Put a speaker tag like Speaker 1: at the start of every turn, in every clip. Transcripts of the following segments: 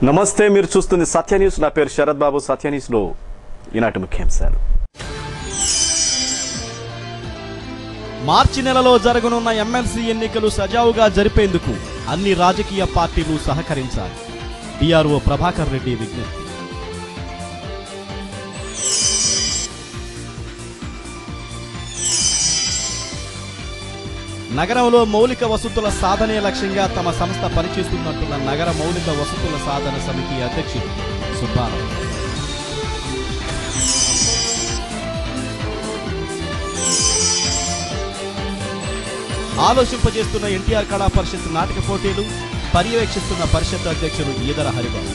Speaker 1: నమస్తే మీరు చూస్తుంది సత్య న్యూస్ నా పేరు శరత్ బాబు సత్య న్యూస్ లో ఈనాటి ముఖ్యాంశాలు
Speaker 2: మార్చి నెలలో జరగనున్న ఎమ్మెల్సీ ఎన్నికలు సజావుగా జరిపేందుకు అన్ని రాజకీయ పార్టీలు సహకరించాలి డిఆర్ఓ ప్రభాకర్ రెడ్డి విజ్ఞప్తి నగరంలో మౌలిక వసతుల సాధనే లక్ష్యంగా తమ సంస్థ పనిచేస్తున్నట్టున్న నగర మౌలిక వసతుల సాధన సమితి అధ్యక్షుడు సుబ్బారావు ఆలోచింపజేస్తున్న ఎన్టీఆర్ కళా పరిషత్ నాటక పోటీలు పర్యవేక్షిస్తున్న పరిషత్ అధ్యక్షుడు ఈదర హరిబాబు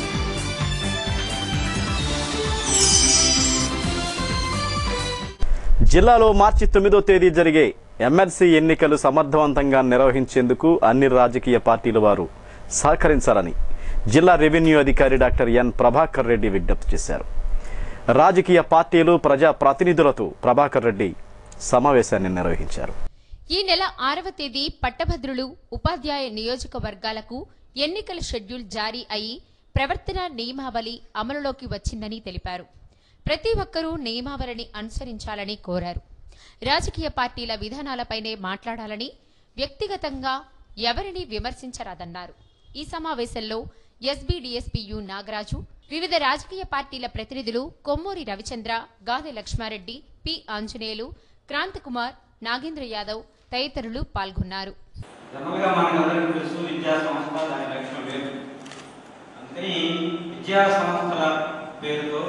Speaker 1: జిల్లాలో మార్చి తొమ్మిదో తేదీ జరిగే ఎమ్మెల్సీ ఎన్నికలు సమర్థవంతంగా నిర్వహించేందుకు అన్ని రాజకీయ పార్టీల వారు సహకరించాలని జిల్లా రెవెన్యూ అధికారి డాక్టర్ ఎన్ ప్రభాకర్ రెడ్డి విజ్ఞప్తి చేశారు రాజకీయ పార్టీలు ప్రజా ప్రతినిధులతో ప్రభాకర్ రెడ్డి సమావేశాన్ని నిర్వహించారు
Speaker 3: ఈ నెల ఆరవ తేదీ పట్టభద్రులు ఉపాధ్యాయ నియోజకవర్గాలకు ఎన్నికల షెడ్యూల్ జారీ అయి ప్రవర్తన నియమావళి అమలులోకి వచ్చిందని తెలిపారు ప్రతి ఒక్కరూ నియమావళిని అనుసరించాలని కోరారు రాజకీయ పార్టీల విధానాలపైనే మాట్లాడాలని వ్యక్తిగతంగా ఎవరిని విమర్శించరాదన్నారు ఈ సమావేశంలో ఎస్బీడీఎస్పీయు నాగరాజు వివిధ రాజకీయ పార్టీల ప్రతినిధులు కొమ్మూరి రవిచంద్ర గాదె లక్ష్మారెడ్డి పి ఆంజనేయులు క్రాంతకుమార్ నాగేంద్ర యాదవ్ తదితరులు పాల్గొన్నారు
Speaker 4: జనరల్గా మనకు అందరికీ తెలుసు విద్యా సంస్థ దాని లక్ష్యం వేరు అందుకని విద్యా సంస్థల పేరుతో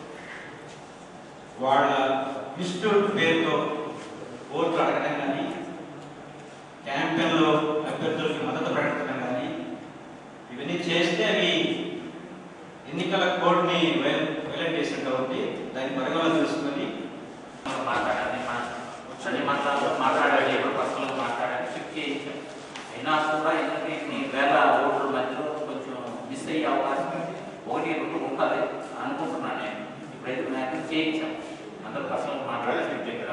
Speaker 4: వాళ్ళ ఇన్స్టిట్యూట్ పేరుతో ఓట్లు అడగడం కానీ క్యాంపెయిన్లో అభ్యర్థులకు మద్దతు ప్రకటించడం కానీ ఇవన్నీ చేస్తే అవి ఎన్నికల కోడ్ని వైలెట్ చేసినట్టు అవుతుంది దాన్ని పరిగణలో తీసుకొని
Speaker 5: మనం మాట్లాడాలి మన అన్ని మంత్రాల్లో మాట్లాడాలి ఎప్పుడు పర్సనల్ మాట్లాడాలి చెక్ చేయించాం అయినా కూడా ఎందుకంటే ఈ వేల ఓట్ల మధ్యలో కొంచెం మిస్ అయ్యే అవకాశం ఒకటి రెండు ఉంటుంది అనుకుంటున్నాను నేను ఇప్పుడైతే మ్యాక్సిమం చేయించాం అందరూ పర్సనల్ మాట్లాడాలి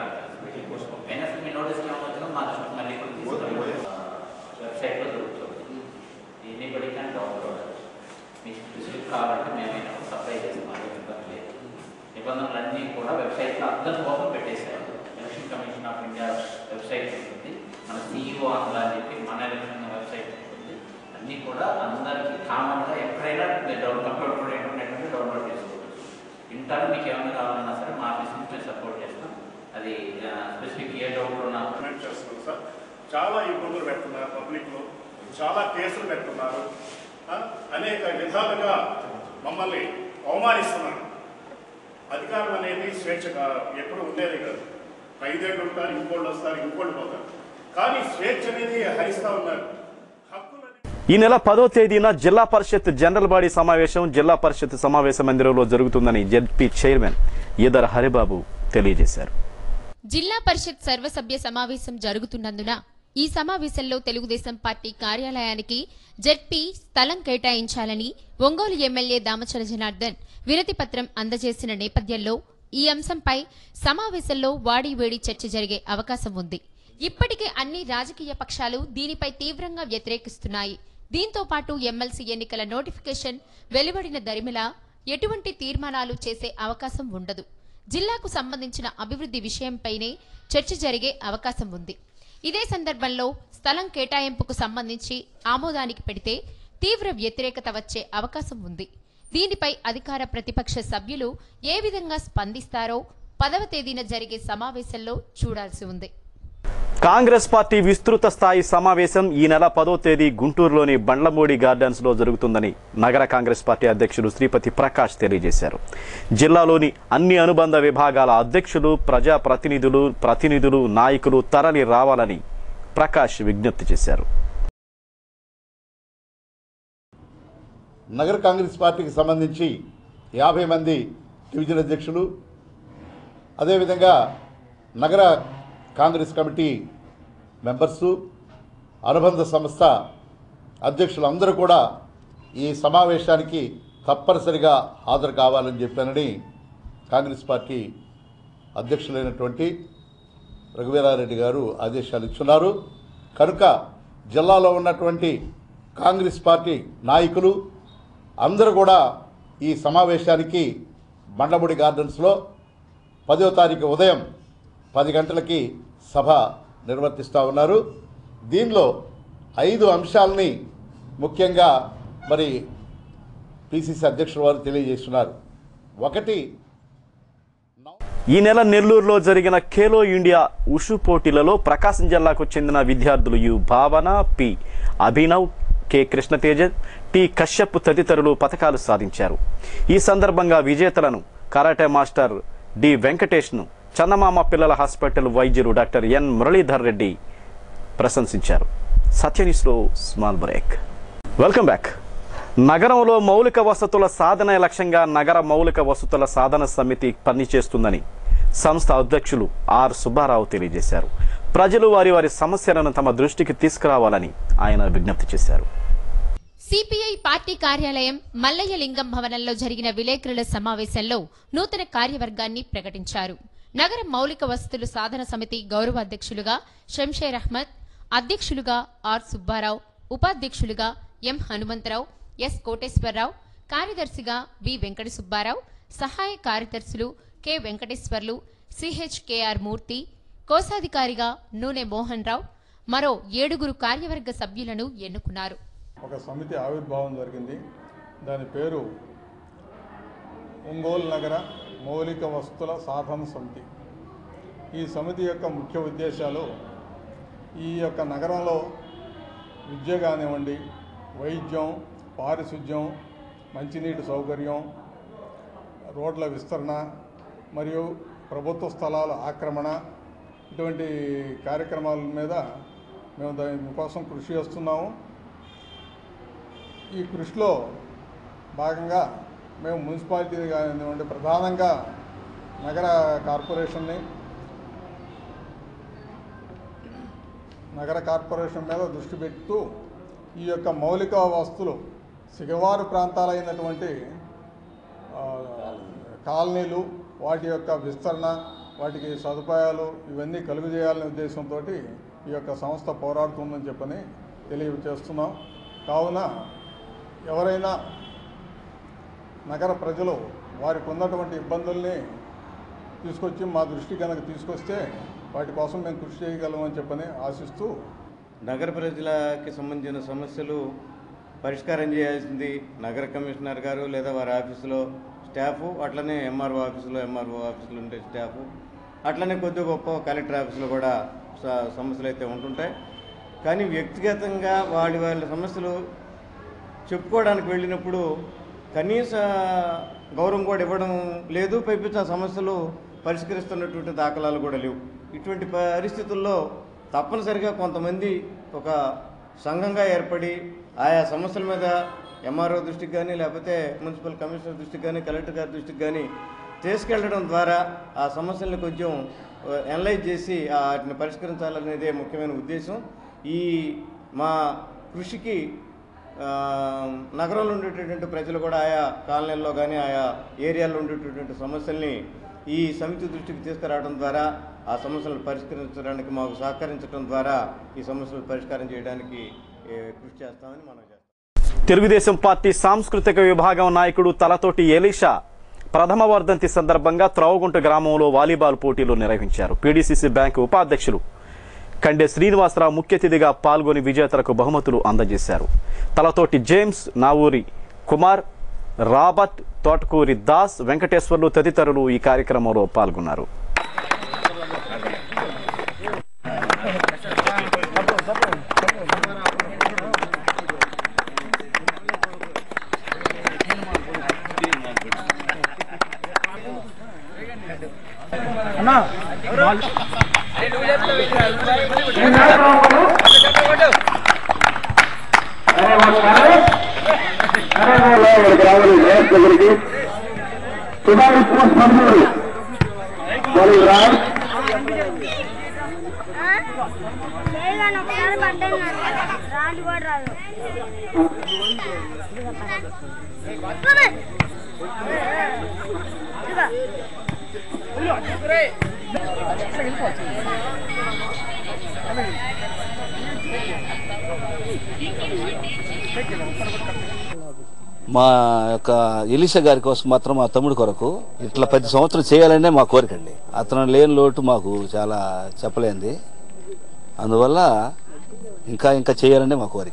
Speaker 5: అయినా సరే మీ నోటీస్ ఏమవుతుందో మా దృష్టికి మళ్ళీ ఇప్పుడు తీసుకొని వెబ్సైట్లో దొరుకుతుంది ఎనీబడి క్యాన్ డౌన్లోడ్ మీకు స్పెసిఫిక్ కావాలంటే మేమైనా సప్లై చేస్తాం ఇబ్బంది లేదు నిబంధనలన్నీ కూడా వెబ్సైట్లో అందరి కోసం పెట్టేశారు election commission of India website ఉంటుంది మన సిఇఓ ఆంధ్ర అని చెప్పి మన ఎలక్షన్ వెబ్సైట్ ఉంటుంది అన్నీ కూడా అందరికీ కామన్గా ఎక్కడైనా మీరు డౌన్ కంప్యూటర్ ఇంటర్నెట్ నుండి డౌన్లోడ్ చేసుకోవచ్చు ఇంటర్ మీకు ఏమైనా కావాలన్నా సరే మా ఆఫీస్ నుంచి మేము సపోర్ట్ చేస్తాం అది స్పెసిఫిక్ ఏ డౌట్ ఉన్నా
Speaker 6: కామెంట్ చేస్తున్నారు సార్ చాలా ఇబ్బందులు పెడుతున్నారు పబ్లిక్లో చాలా కేసులు పెడుతున్నారు ఆ, అనేక విధాలుగా మమ్మల్ని అవమానిస్తున్నారు అధికారం అనేది స్వేచ్ఛ కా- ఎప్పుడు ఉండేది కాదు ఐదేళ్ళు ఉంటారు ఇంకోళ్ళు వస్తారు ఇంకోళ్ళు పోతారు కానీ స్వేచ్ఛ అనేది హరిస్తా ఉన్నారు హక్కులు
Speaker 1: ఈ నెల పదో తేదీన జిల్లా పరిషత్ జనరల్ బాడీ సమావేశం జిల్లా పరిషత్ సమావేశ మందిరంలో జరుగుతుందని జెడ్పీ చైర్మన్ ఈదర్ హరిబాబు తెలియజేశారు
Speaker 3: జిల్లా పరిషత్ సర్వసభ్య సమావేశం జరుగుతున్నందున ఈ సమావేశంలో తెలుగుదేశం పార్టీ కార్యాలయానికి జెడ్పీ స్థలం కేటాయించాలని ఒంగోలు ఎమ్మెల్యే దామచల జనార్దన్ వినతి పత్రం అందజేసిన నేపథ్యంలో ఈ అంశంపై సమావేశంలో వాడి వేడి చర్చ జరిగే అవకాశం ఉంది ఇప్పటికే అన్ని రాజకీయ పక్షాలు దీనిపై తీవ్రంగా వ్యతిరేకిస్తున్నాయి దీంతో పాటు ఎమ్మెల్సీ ఎన్నికల నోటిఫికేషన్ వెలువడిన దరిమిలా ఎటువంటి తీర్మానాలు చేసే అవకాశం ఉండదు జిల్లాకు సంబంధించిన అభివృద్ధి విషయంపైనే చర్చ జరిగే అవకాశం ఉంది ఇదే సందర్భంలో స్థలం కేటాయింపుకు సంబంధించి ఆమోదానికి పెడితే తీవ్ర వ్యతిరేకత వచ్చే అవకాశం ఉంది దీనిపై అధికార ప్రతిపక్ష సభ్యులు ఏ విధంగా స్పందిస్తారో పదవ తేదీన జరిగే సమావేశంలో చూడాల్సి ఉంది
Speaker 1: కాంగ్రెస్ పార్టీ విస్తృత స్థాయి సమావేశం ఈ నెల పదో తేదీ గుంటూరులోని బండ్లమూడి గార్డెన్స్ లో జరుగుతుందని నగర కాంగ్రెస్ పార్టీ అధ్యక్షుడు శ్రీపతి ప్రకాష్ తెలియజేశారు జిల్లాలోని అన్ని అనుబంధ విభాగాల అధ్యక్షులు ప్రజా ప్రతినిధులు ప్రతినిధులు నాయకులు తరలి రావాలని ప్రకాష్ విజ్ఞప్తి చేశారు
Speaker 7: నగర కాంగ్రెస్ పార్టీకి సంబంధించి యాభై మంది డివిజన్ అధ్యక్షులు అదేవిధంగా నగర కాంగ్రెస్ కమిటీ మెంబర్సు అనుబంధ సంస్థ అధ్యక్షులందరూ కూడా ఈ సమావేశానికి తప్పనిసరిగా హాజరు కావాలని చెప్పానని కాంగ్రెస్ పార్టీ అధ్యక్షులైనటువంటి రఘువీరారెడ్డి గారు ఆదేశాలు ఇచ్చున్నారు కనుక జిల్లాలో ఉన్నటువంటి కాంగ్రెస్ పార్టీ నాయకులు అందరూ కూడా ఈ సమావేశానికి బండముడి గార్డెన్స్లో పదో తారీఖు ఉదయం పది గంటలకి సభ నిర్వర్తిస్తూ ఉన్నారు దీనిలో ఐదు అంశాలని ముఖ్యంగా మరి పిసిసి అధ్యక్షుల వారు తెలియజేస్తున్నారు ఒకటి
Speaker 1: ఈ నెల నెల్లూరులో జరిగిన ఖేలో ఇండియా ఉషు పోటీలలో ప్రకాశం జిల్లాకు చెందిన విద్యార్థులు U Bhavana P Abhinav K Krishnateja T Kashyap తదితరులు పథకాలు సాధించారు ఈ సందర్భంగా విజేతలను కరాటే మాస్టర్ డి వెంకటేష్ను చందమామ పిల్లల హాస్పిటల్ వైద్యులు డాక్టర్ ఎన్ మురళీధర్ రెడ్డి ప్రశంసించారు సత్యనిస్లో స్మాల్ బ్రేక్ వెల్కమ్ బ్యాక్ నగరంలో మౌలిక వసతుల సాధన లక్ష్యంగా నగర మౌలిక వసతుల సాధన సమితి పనిచేస్తుందని సంస్థ అధ్యక్షులు ఆర్ సుబ్బారావు తెలియజేశారు ప్రజలు వారి వారి సమస్యలను తమ దృష్టికి తీసుకురావాలని ఆయన విజ్ఞప్తి చేశారు
Speaker 3: సిపిఐ పార్టీ కార్యాలయం మల్లయ్య లింగం భవనంలో జరిగిన విలేకరుల సమావేశంలో నూతన కార్యవర్గాన్ని ప్రకటించారు నగర మౌలిక వసతులు సాధన సమితి గౌరవ అధ్యక్షులుగా షంషేర్ అహ్మద్ అధ్యక్షులుగా ఆర్ సుబ్బారావు ఉపాధ్యక్షులుగా ఎం హనుమంతరావు ఎస్ కోటేశ్వరరావు కార్యదర్శిగా వి వెంకట సుబ్బారావు సహాయ కార్యదర్శులు కె వెంకటేశ్వర్లు సిహెచ్కేఆర్ మూర్తి కోశాధికారిగా నూనె మోహన్ రావు మరో ఏడుగురు కార్యవర్గ సభ్యులను ఎన్నుకున్నారు
Speaker 8: ఒక సమితి ఆవిర్భావం జరిగింది దాని పేరు ఒంగోలు నగర మౌలిక వస్తుల సాధన సమితి ఈ సమితి యొక్క ముఖ్య ఉద్దేశాలు ఈ యొక్క నగరంలో విద్య కానివ్వండి వైద్యం పారిశుద్ధ్యం మంచినీటి సౌకర్యం రోడ్ల విస్తరణ మరియు ప్రభుత్వ స్థలాల ఆక్రమణ ఇటువంటి కార్యక్రమాల మీద మేము దానికోసం కృషి చేస్తున్నాము ఈ కృషిలో భాగంగా మేము మున్సిపాలిటీ కానివ్వండి ప్రధానంగా నగర కార్పొరేషన్ని నగర కార్పొరేషన్ మీద దృష్టి పెడుతూ ఈ యొక్క మౌలిక వస్తువులు శిగవారు ప్రాంతాలైనటువంటి ఆ, కాలనీలు వాటి యొక్క విస్తరణ వాటికి సదుపాయాలు ఇవన్నీ కలుగు చేయాలనే ఉద్దేశంతో ఈ యొక్క సంస్థ పోరాడుతుందని చెప్పని తెలియజేస్తున్నాం కావున ఎవరైనా నగర ప్రజలు వారికి ఉన్నటువంటి ఇబ్బందుల్ని తీసుకొచ్చి మా దృష్టి కనుక తీసుకొస్తే వాటి కోసం మేము కృషి చేయగలమని చెప్పని ఆశిస్తూ
Speaker 9: నగర ప్రజలకి సంబంధించిన సమస్యలు పరిష్కారం చేయాల్సింది నగర కమిషనర్ గారు లేదా వారి ఆఫీసులో స్టాఫ్ అట్లనే ఎంఆర్ఓ ఆఫీసులో ఎంఆర్ఓ ఆఫీసులో ఉండే స్టాఫ్ అట్లనే కొద్ది గొప్ప కలెక్టర్ ఆఫీసులో కూడా స- సమస్యలు అయితే ఉంటుంటాయి కానీ వ్యక్తిగతంగా వాళ్ళ వాళ్ళ సమస్యలు చెప్పుకోవడానికి వెళ్ళినప్పుడు కనీస గౌరవం కూడా ఇవ్వడం లేదు పైపించి ఆ సమస్యలు పరిష్కరిస్తున్నటువంటి దాఖలాలు కూడా లేవు ఇటువంటి పరిస్థితుల్లో తప్పనిసరిగా కొంతమంది ఒక సంఘంగా ఏర్పడి ఆయా సమస్యల మీద ఎంఆర్ఓ దృష్టికి కానీ లేకపోతే మున్సిపల్ కమిషనర్ దృష్టికి కానీ కలెక్టర్ గారి దృష్టికి కానీ తీసుకెళ్లడం ద్వారా ఆ సమస్యల్ని కొంచెం ఎనలైజ్ చేసి ఆ వాటిని పరిష్కరించాలనేదే ముఖ్యమైన ఉద్దేశం ఈ మా కృషికి ఆ, నగరంలో ఉండేటటువంటి ప్రజలు కూడా ఆయా కాలనీల్లో కానీ ఆయా ఏరియాల్లో ఉండేటటువంటి సమస్యల్ని ఈ సమితి దృష్టికి తీసుకురావడం ద్వారా ఆ సమస్యలను పరిష్కరించడానికి మాకు సహకరించడం ద్వారా ఈ సమస్యలు పరిష్కారం చేయడానికి ఏ, కృషి చేస్తామని మనం చేస్తాం
Speaker 1: తెలుగుదేశం పార్టీ సాంస్కృతిక విభాగం నాయకుడు తలతోటి ఎలీషా ప్రథమ వర్ధంతి సందర్భంగా త్రవగుంట గ్రామంలో వాలీబాల్ పోటీలు నిర్వహించారు పీడీసీసీ బ్యాంకు ఉపాధ్యక్షులు కండే శ్రీనివాసరావు ముఖ్య అతిథిగా పాల్గొని విజేతలకు బహుమతులు అందజేశారు తలతోటి జేమ్స్ నావూరి కుమార్ రాబర్ట్ తోటకూరి దాస్ వెంకటేశ్వర్లు తదితరులు ఈ కార్యక్రమంలో పాల్గొన్నారు
Speaker 10: చేయగానే ఒకసారి పడ్డాను రాండి కూడా రాదు
Speaker 11: మా యొక్క ఎలీషా గారి కోసం మాత్రం మా తమ్ముడి కొరకు ఇట్లా ప్రతి సంవత్సరం చేయాలనే మా కోరిక అండి అతను లేని లోటు మాకు చాలా చెప్పలేంది అందువల్ల ఇంకా ఇంకా చేయాలనే మా కోరిక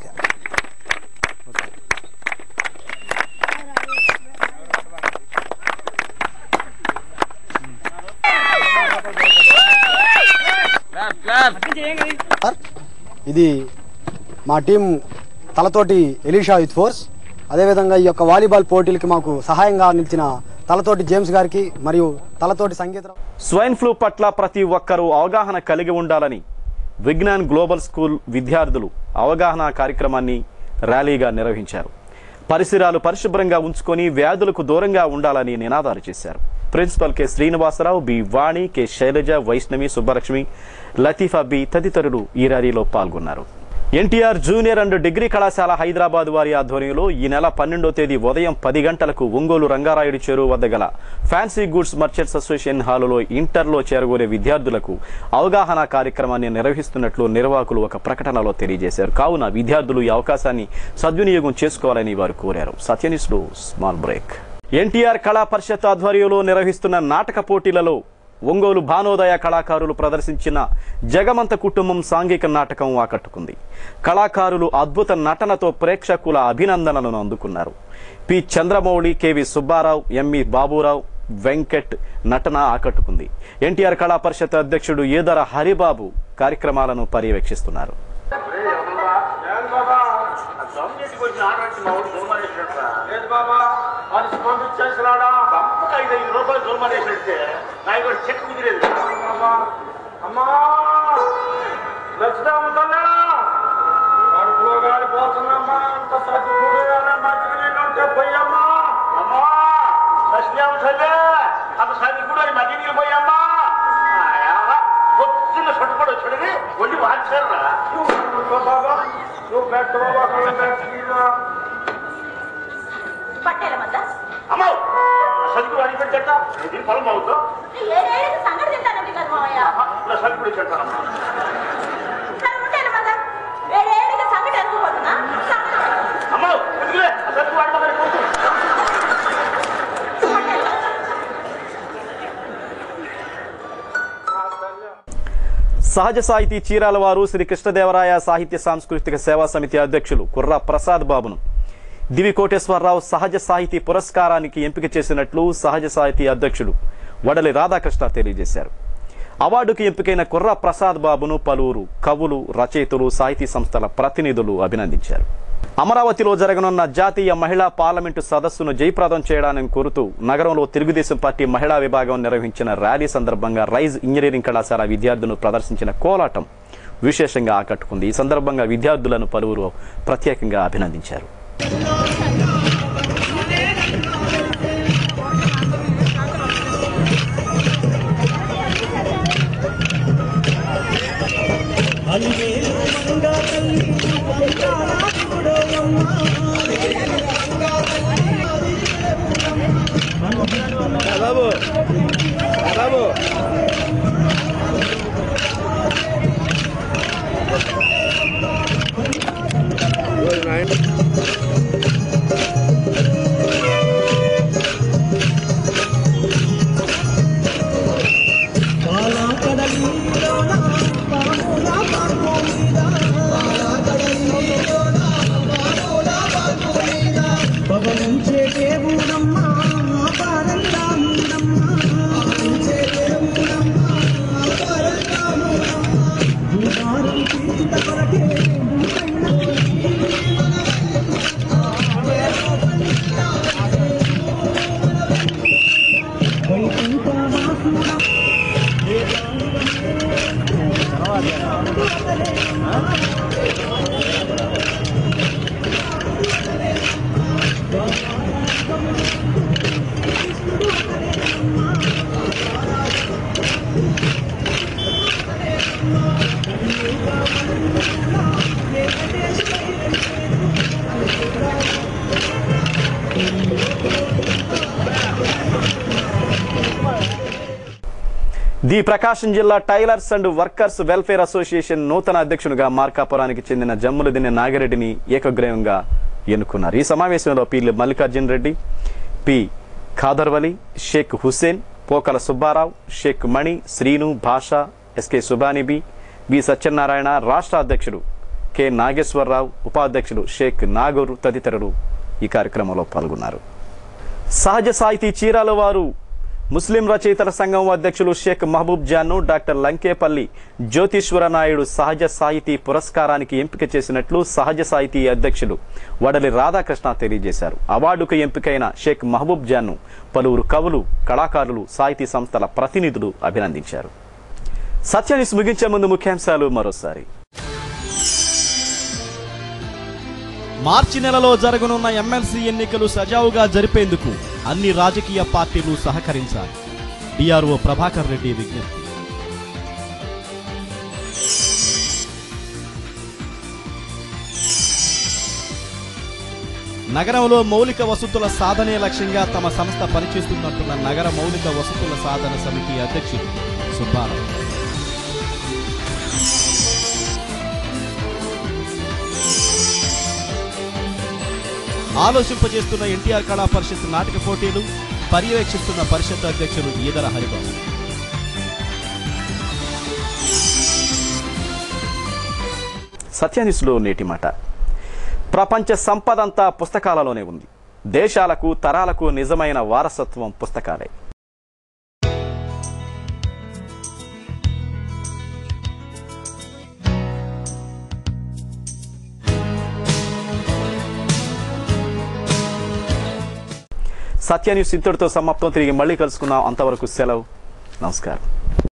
Speaker 12: ఇది మా team Talathoti Elisha youth force అదేవిధంగా ఈ యొక్క వాలీబాల్ పోటీలకి మాకు సహాయంగా నిలిచిన తలతోటి జేమ్స్ గారికి మరియు తలతోటి సంగీత
Speaker 1: స్వైన్ ఫ్లూ పట్ల ప్రతి ఒక్కరూ అవగాహన కలిగి ఉండాలని విజ్ఞాన్ గ్లోబల్ స్కూల్ విద్యార్థులు అవగాహన కార్యక్రమాన్ని ర్యాలీగా నిర్వహించారు పరిసరాలు పరిశుభ్రంగా ఉంచుకొని వ్యాధులకు దూరంగా ఉండాలని నినాదాలు చేశారు principal K Srinivasarao B Vani K Sailaja Vaishnavi Subbalakshmi Latifa B తదితరులు ఈ ర్యాలీలో పాల్గొన్నారు ఎన్టీఆర్ జూనియర్ అండ్ డిగ్రీ కళాశాల హైదరాబాద్ వారి ఆధ్వర్యంలో ఈ నెల పన్నెండో తేదీ ఉదయం పది గంటలకు ఒంగోలు రంగారాయుడు చెరువు వద్ద గల ఫ్యాన్సీ గూడ్స్ మర్చెంట్స్ అసోసియేషన్ హాలులో ఇంటర్లో చేరగోరే విద్యార్థులకు అవగాహన కార్యక్రమాన్ని నిర్వహిస్తున్నట్లు నిర్వాహకులు ఒక ప్రకటనలో తెలియజేశారు కావున విద్యార్థులు ఈ అవకాశాన్ని సద్వినియోగం చేసుకోవాలని వారు కోరారు సత్యనిస్లో స్మాల్ బ్రేక్ ఎన్టీఆర్ కళా పరిషత్ ఆధ్వర్యంలో నిర్వహిస్తున్న నాటక పోటీలలో ఒంగోలు భానోదయ కళాకారులు ప్రదర్శించిన జగమంత కుటుంబం సాంఘిక నాటకం ఆకట్టుకుంది కళాకారులు అద్భుత నటనతో ప్రేక్షకుల అభినందనలను అందుకున్నారు P Chandramouli KV Subbarao ME Baburao Venkat నటన ఆకట్టుకుంది ఎన్టీఆర్ కళా పరిషత్ అధ్యక్షుడు ఈదర హరిబాబు కార్యక్రమాలను పర్యవేక్షిస్తున్నారు
Speaker 13: లేదు బాబా వాడు పంపించేసినాడా తప్పక ఐదు ఐదు రూపాయలు దుర్మనేసినట్టే నాకు కూడా చెక్ కుదిరేది బాబా అమ్మా లక్షణ ఉంటుందా కడుపులో గాలి పోతుందమ్మా అంత సర్దుకుడు మంచిగా ఉంటే పోయమ్మా అమ్మా లక్ష్మీ ఉంటుందే అంత సర్దుకుడు అని మధ్య నీళ్ళు పోయమ్మా పొద్దున్న సొట్టుపడి వచ్చాడని ఒండి మార్చారా బాబా నువ్వు పెట్ట బాబా కళ్ళు పెట్ట
Speaker 14: పట్టేల మంద
Speaker 13: అమ్మో సరుకులు అడిగి పెట్టట ఇది పొలం అవుతాం
Speaker 14: ఏడేళ్ళకి సంగతి తింటానండి కదా మామయ్య
Speaker 13: ఇలా సరుకులు పెట్టానమ్మా
Speaker 14: సరే ఉంటేల మంద ఏడేళ్ళకి సంగతి అనుకోబోతున్నా
Speaker 13: అమ్మో ఎందుకులే ఆ సరుకు వాడమని
Speaker 1: సహజ సాహితీ చీరాల వారు శ్రీ కృష్ణదేవరాయ సాహిత్య సాంస్కృతిక సేవా సమితి అధ్యక్షులు కుర్రా ప్రసాద్ బాబును దివి కోటేశ్వరరావు సహజ సాహితీ పురస్కారానికి ఎంపిక చేసినట్లు సహజ సాహితీ అధ్యక్షుడు వడలి రాధాకృష్ణ తెలియజేశారు అవార్డుకు ఎంపికైన కుర్రా ప్రసాద్ బాబును పలువురు కవులు రచయితలు సాహితీ సంస్థల ప్రతినిధులు అభినందించారు అమరావతిలో జరగనున్న జాతీయ మహిళా పార్లమెంటు సదస్సును జయప్రదం చేయడానికి కోరుతూ నగరంలో తెలుగుదేశం పార్టీ మహిళా విభాగం నిర్వహించిన ర్యాలీ సందర్భంగా రైజ్ ఇంజనీరింగ్ కళాశాల విద్యార్థులు ప్రదర్శించిన కోలాటం విశేషంగా ఆకట్టుకుంది ఈ సందర్భంగా విద్యార్థులను పలువురు ప్రత్యేకంగా అభినందించారు
Speaker 13: బాబు బాబు
Speaker 1: ది ప్రకాశం జిల్లా tailors and workers welfare association నూతన అధ్యక్షునిగా మార్కాపురానికి చెందిన జమ్ములదిన్నె నాగిరెడ్డిని ఏకగ్రీవంగా ఎన్నుకున్నారు ఈ సమావేశంలో P Mallikarjun Reddy P Khadarvali Shaik Hussain Pokala Subbarao Shaik Mani Srinu Basha SK సుబానిబి B Satyanarayana రాష్ట్ర అధ్యక్షుడు కె నాగేశ్వరరావు ఉపాధ్యక్షుడు షేక్ నాగూర్ తదితరులు ఈ కార్యక్రమంలో పాల్గొన్నారు సహజ సాహితీ చీరాల వారు ముస్లిం రచయితల సంఘం అధ్యక్షులు షేక్ మహబూబ్ జాన్ను డాక్టర్ లంకేపల్లి జ్యోతిశ్వర నాయుడు సహజ సాహితీ పురస్కారానికి ఎంపిక చేసినట్లు సహజ సాహితీ అధ్యక్షులు వడలి రాధాకృష్ణ తెలియజేశారు అవార్డుకు ఎంపికైన షేక్ మహబూబ్ జాన్ను పలువురు కవులు కళాకారులు సాహితీ సంస్థల ప్రతినిధులు అభినందించారు సత్యాన్ని ముగించే ముందు ముఖ్యాంశాలు మరోసారి
Speaker 2: మార్చి నెలలో జరగనున్న ఎమ్మెల్సీ ఎన్నికలు సజావుగా జరిపేందుకు అన్ని రాజకీయ పార్టీలు సహకరించాలి డిఆర్ఓ ప్రభాకర్ రెడ్డి విజ్ఞప్తి నగరంలో మౌలిక వసతుల సాధనే లక్ష్యంగా తమ సంస్థ పనిచేస్తున్నట్టున్న నగర మౌలిక వసతుల సాధన సమితి అధ్యక్షుడు సుబ్బారావు ఆలోచింపజేస్తున్న ఎన్టీఆర్ కళా పరిషత్ నాటక పోటీలు పర్యవేక్షిస్తున్న పరిషత్ అధ్యక్షులు ఈదర హరిబాబు
Speaker 1: సత్యానిస్లో నేటి మాట ప్రపంచ సంపదంతా పుస్తకాలలోనే ఉంది దేశాలకు తరాలకు నిజమైన వారసత్వం పుస్తకాలే సత్య న్యూస్ ఇంతటితో సమాప్తం తిరిగి మళ్ళీ కలుసుకుందాం అంతవరకు సెలవు నమస్కారం